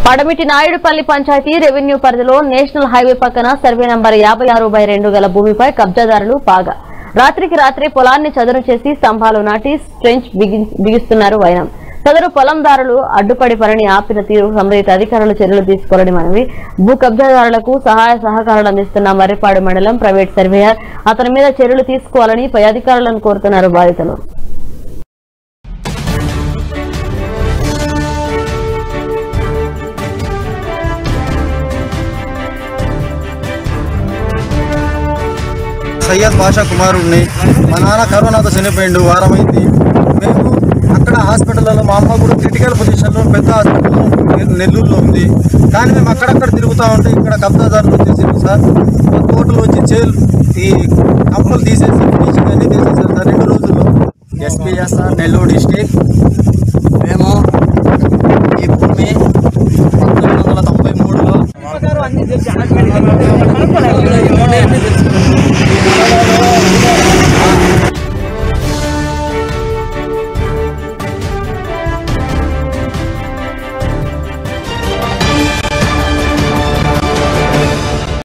పడమిటి Naidupalli panchayat revenue పరిధిలో national highway పక్కన survey number యాభై ఆరు బై రెండు గల భూమిపై కబ్జాదారులు పాగా రాత్రికి రాత్రి పొలాన్ని చదును చేసి స్తంభాలు నాటి స్ట్రెంచ్ బిగి- బిగిస్తున్నారు వైనం సదరు పొలందారులు అడ్డుపడి పనిని ఆపిన తీరు సంబంధిత అధికారులు చర్యలు తీసుకోవాలని మనవి భూ కబ్జాదారులకు సహాయ సహకారాలు అందిస్తున్న మర్రిపాడు మండలం ప్రైవేట్ సర్వేయర్ అతని మీద చర్యలు తీసుకోవాలని పై అధికారులను కోరుతున్నారు బాధితులు సయ్యద్ బాషా కుమారుడిని మా నాన్న కరోనాతో చనిపోయిండు వారమైంది మేము అక్కడ హాస్పిటల్లో మా అమ్మ కూడా క్రిటికల్ పొజిషన్లో పెద్ద హాస్పిటల్లో నె- నెల్లూరులో ఉంది కానీ మేము అక్కడక్కడ తిరుగుతూ ఉంటే ఇక్కడ కబ్జాదారులు వచ్చేసారు సార్ మా తోటలు వచ్చి చేలు ఈ కంపలు తీసేసి ఫినిషింగ్ అన్ని తీసేసారు సార్ రెండు రోజుల్లో ఎస్పీఎస్ సార్ నెల్లూరు డిస్టిక్ మేము ఈ భూమి పంతొమ్మిది వందల తొంభై మూడులో అన్ని